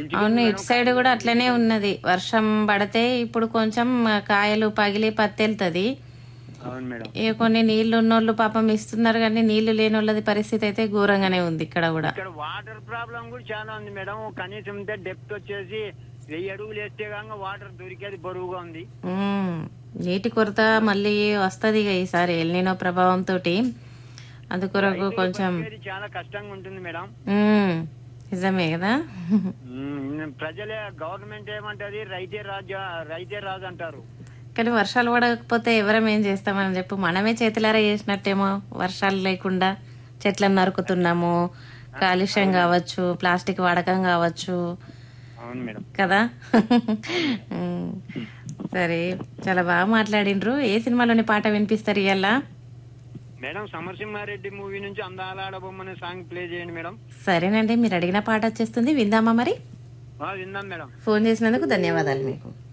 మంచిగా అవును ఉంది ఇటు సైడ్ కూడా అట్లనే ఉన్నది వర్షం పడితే ఇప్పుడు కొంచెం ఆ, కాయలు పగిలి పత్తి వెళ్తుంది అవును మేడం ఇక కొన్ని నీళ్లు ఉన్నోళ్ళు పాపం ఇస్తున్నారు కానీ నీళ్లు లేని వాళ్ళది పరిస్థితి అయితే ఘోరంగానే ఉంది ఇక్కడ కూడా ఇక్కడ వాటర్ ప్రాబ్లం కూడా చాలా ఉంది మేడం కనీసం డెప్త్ వచ్చేసి వెయ్యి అడుగులు వేస్తే కాక వాటర్ దొరికేది బరువుగా ఉంది ఉమ్, నీటి కొరత మళ్ళీ వస్తుంది ఇక ఈసారి ఎల్నినో ప్రభావంతో అందుకొరకు కొంచెం బతికేది చాలా కష్టంగా ఉంటుంది మేడం ఉమ్, నిజమే కదా ఉమ్, ప్రజలే గవర్నమెంట్ ఏమంటది రైతే రాజు రైతే రాజు అంటారు కానీ వర్షాలు పడకపోతే ఎవరం ఏం చేస్తామని చెప్పు మనమే చేతులారా చేసినట్టేమో వర్షాలు లేకుండా చెట్లను నరుకుతున్నాము కాలుష్యం కావచ్చు ప్లాస్టిక్ వాడకం కావచ్చు అవును మేడం కదా ఉమ్, సరే చాలా బాగా మాట్లాడిండ్రు ఏ సినిమాలోని పాట వినిపిస్తారు ఇవాళ మేడం సమరసింహారెడ్డి మూవీ నుంచి అందాల ఆడబొమ్మనే సాంగ్ ప్లే చేయండి మేడం సరేనండి మీరు అడిగిన పాట వచ్చేస్తుంది విందామా మరి ఆ, విందాం మేడం ఫోన్ చేసినందుకు ధన్యవాదాలు మీకు